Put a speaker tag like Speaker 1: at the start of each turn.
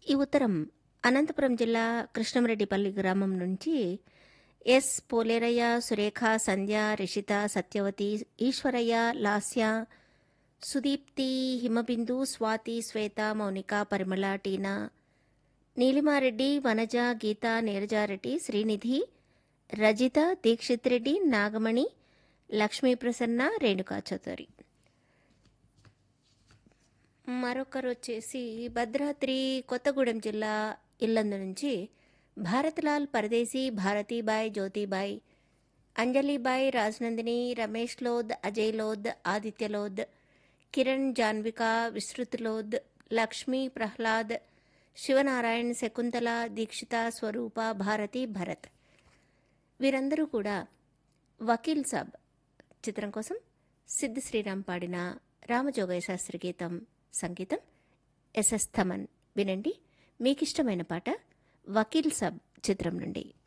Speaker 1: ఈ ఉత్తరం అనంతపురం జిల్లా కృష్ణమరెడ్డిపల్లి గ్రామం నుంచి ఎస్ పోలేరయ్య సురేఖ సంధ్య రిషిత సత్యవతి ఈశ్వరయ్య లాస్య సుదీప్తి హిమబిందు స్వాతి శ్వేత మౌనిక పరిమళ టీనా నీలిమారెడ్డి వనజ గీత నీరజారెడ్డి శ్రీనిధి రజిత దీక్షిత్ రెడ్డి నాగమణి లక్ష్మీ ప్రసన్న రేణుకా చౌదరి మరొకరు వచ్చేసి భద్రాద్రి కొత్తగూడెం జిల్లా ఇల్లందు నుంచి భారత్లాల్ పరదేశీ భారతీబాయ్ జ్యోతిబాయ్ అంజలిబాయ్ రాజనందిని రమేష్ లోద్ అజయ్ లోద్ ఆదిత్య లోద్ కిరణ్ జాన్విక విస్తృత్ లోద్ లక్ష్మీ ప్రహ్లాద్ శివనారాయణ్ శకుంతల దీక్షిత స్వరూప భారతి భరత్ వీరందరూ కూడా వకీల్ సాబ్ చిత్రం కోసం సిద్ధ శ్రీరామ్ పాడిన రామజోగయ్య శాస్త్రి గీతం సంగీతం ఎస్ఎస్ థమన్ వినండి మీకిష్టమైన పాట వకీల్ సాబ్ చిత్రం నుండి